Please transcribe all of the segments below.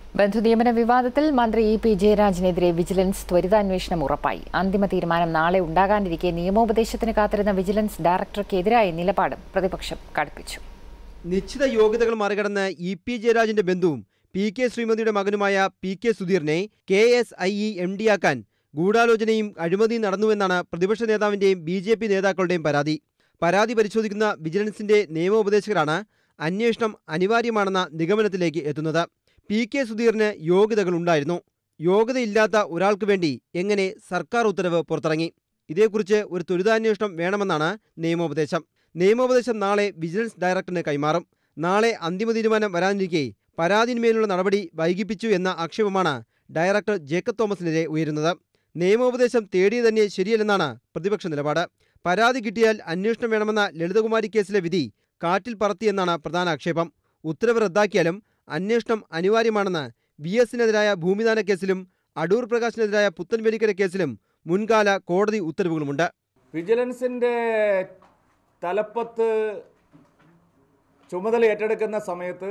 ബന്ധുനിയമന വിവാദത്തിൽ മന്ത്രി E P ജയരാജനെതിരെ വിജിലൻസ് ത്വരിതാന്വേഷണം ഉറപ്പായി അന്തിമ തീരുമാനം നാളെ ഉണ്ടാകാനിരിക്കെ നിയമോപദേശത്തിന് കാത്തിരുന്ന വിജിലൻസ് ഡയറക്ടർക്കെതിരായ നിലപാടും പ്രതിപക്ഷം കടുപ്പിച്ചു നിശ്ചിത യോഗ്യതകൾ മറികടന്ന് ഇ പി ജയരാജന്റെ ബന്ധുവും പി കെ ശ്രീമതിയുടെ മകനുമായ പി കെ സുധീറിനെ K S I E M ഡിയാക്കാൻ ഗൂഢാലോചനയും അഴിമതിയും നടന്നുവെന്നാണ് പ്രതിപക്ഷ നേതാവിന്റെയും ബി ജെ പി നേതാക്കളുടെയും പരാതി പരാതി പരിശോധിക്കുന്ന വിജിലൻസിന്റെ നിയമോപദേശകരാണ് അന്വേഷണം അനിവാര്യമാണെന്ന നിഗമനത്തിലേക്ക് എത്തുന്നത് പി കെ സുധീറിന് യോഗ്യതകൾ ഉണ്ടായിരുന്നു യോഗ്യതയില്ലാത്ത ഒരാൾക്ക് വേണ്ടി എങ്ങനെ സർക്കാർ ഉത്തരവ് പുറത്തിറങ്ങി ഇതേക്കുറിച്ച് ഒരു ത്വരിതാന്വേഷണം വേണമെന്നാണ് നിയമോപദേശം നിയമോപദേശം നാളെ വിജിലൻസ് ഡയറക്ടറിന് കൈമാറും നാളെ അന്തിമ തീരുമാനം വരാനിരിക്കെ പരാതിന്മേലുള്ള നടപടി വൈകിപ്പിച്ചു എന്ന ആക്ഷേപമാണ് ഡയറക്ടർ ജേക്കബ് തോമസിനെതിരെ ഉയരുന്നത് നിയമോപദേശം തേടിയത് തന്നെ ശരിയല്ലെന്നാണ് പ്രതിപക്ഷ നിലപാട് പരാതി കിട്ടിയാൽ അന്വേഷണം വേണമെന്ന ലളിതകുമാരി കേസിലെ വിധി കാറ്റിൽ പറത്തിയെന്നാണ് പ്രധാന ആക്ഷേപം ഉത്തരവ് റദ്ദാക്കിയാലും അന്വേഷണം അനിവാര്യമാണെന്ന് വി എസിനെതിരായ ഭൂമിദാന കേസിലും അടൂർ പ്രകാശിനെതിരായ പുത്തൻവേലിക്കര കേസിലും മുൻകാല കോടതി ഉത്തരവുകളുമുണ്ട് വിജിലൻസിൻ്റെ തലപ്പത്ത് ചുമതല ഏറ്റെടുക്കുന്ന സമയത്ത്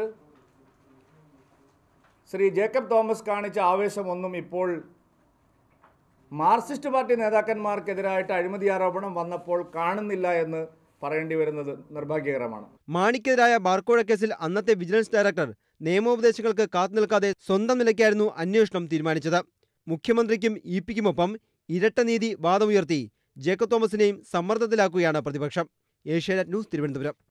ശ്രീ ജേക്കബ് തോമസ് കാണിച്ച ആവേശമൊന്നും ഇപ്പോൾ മാർക്സിസ്റ്റ് പാർട്ടി നേതാക്കന്മാർക്കെതിരായിട്ട് അഴിമതി ആരോപണം വന്നപ്പോൾ കാണുന്നില്ല എന്ന് പറയേണ്ടി വരുന്നത് നിർഭാഗ്യകരമാണ് മാണിക്കെതിരായ ബാർക്കോഴ കേസിൽ അന്നത്തെ വിജിലൻസ് ഡയറക്ടർ നിയമോപദേശങ്ങൾക്ക് കാത്തുനിൽക്കാതെ സ്വന്തം നിലയ്ക്കായിരുന്നു അന്വേഷണം തീരുമാനിച്ചത് മുഖ്യമന്ത്രിക്കും ഇ പിക്കുമൊപ്പം ഇരട്ട നീതി വാദമുയർത്തി ജേക്കബ് തോമസിനെയും സമ്മർദ്ദത്തിലാക്കുകയാണ് പ്രതിപക്ഷം ഏഷ്യാനെറ്റ് ന്യൂസ് തിരുവനന്തപുരം